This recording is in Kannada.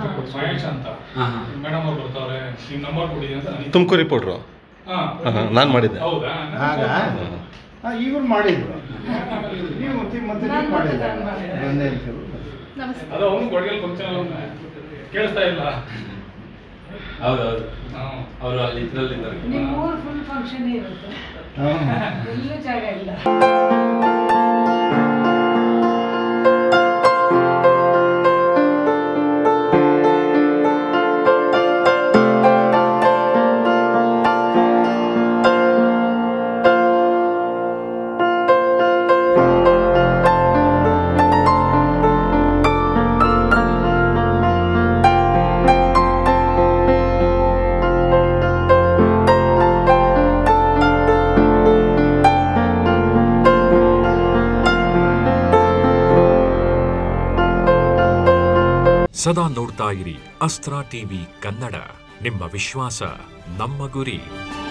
ಮಹೇಶ್ ಅಂತ ಹಾಂ ಹಾಂ ಮೇಡಮ್ ಅವ್ರು ಬರ್ತಾವ್ರೆ ನಿಮ್ಮ ನಂಬರ್ ಕೊಡಿ ಅಂತ ನನಗೆ ತುಮಕೂರು ರಿಪೋರ್ಟ್ರು ಹಾ ನಾನು ಮಾಡಿದ್ದೆ ಹೌದಾ ಆಗ ಇವ್ರು ಮಾಡಿದ್ರು ನೀವು ಮತ್ತೆ ಮತ್ತೆ ನೀವು ಮಾಡಿಲ್ಲ ಬಂದೇ ಅಂತ ಹೇಳಿ. ಅದು ಅವನು ಕೊಡಗಲ್ ಫಂಕ್ಷನ್ ಕೇಳಿಸ್ತಾ ಇಲ್ಲ ಹೌದೌದು ಹ್ಮ್. ಅವರು ಅಲ್ಲಿ ಇದ್ರಲ್ಲಿದ್ದಾರೆ ನಿಮ್ಮ ಊರು ಫುಲ್ ಫಂಕ್ಷನ್ ಇರುತ್ತೆ ಹ್ಮ್. ಎಲ್ಲೂ ಜಾಗ ಇಲ್ಲ ಸದಾ ನೋಡ್ತಾ ಇರಿ ಅಸ್ತ್ರ ಟಿವಿ ಕನ್ನಡ ನಿಮ್ಮ ವಿಶ್ವಾಸ ನಮ್ಮ ಗುರಿ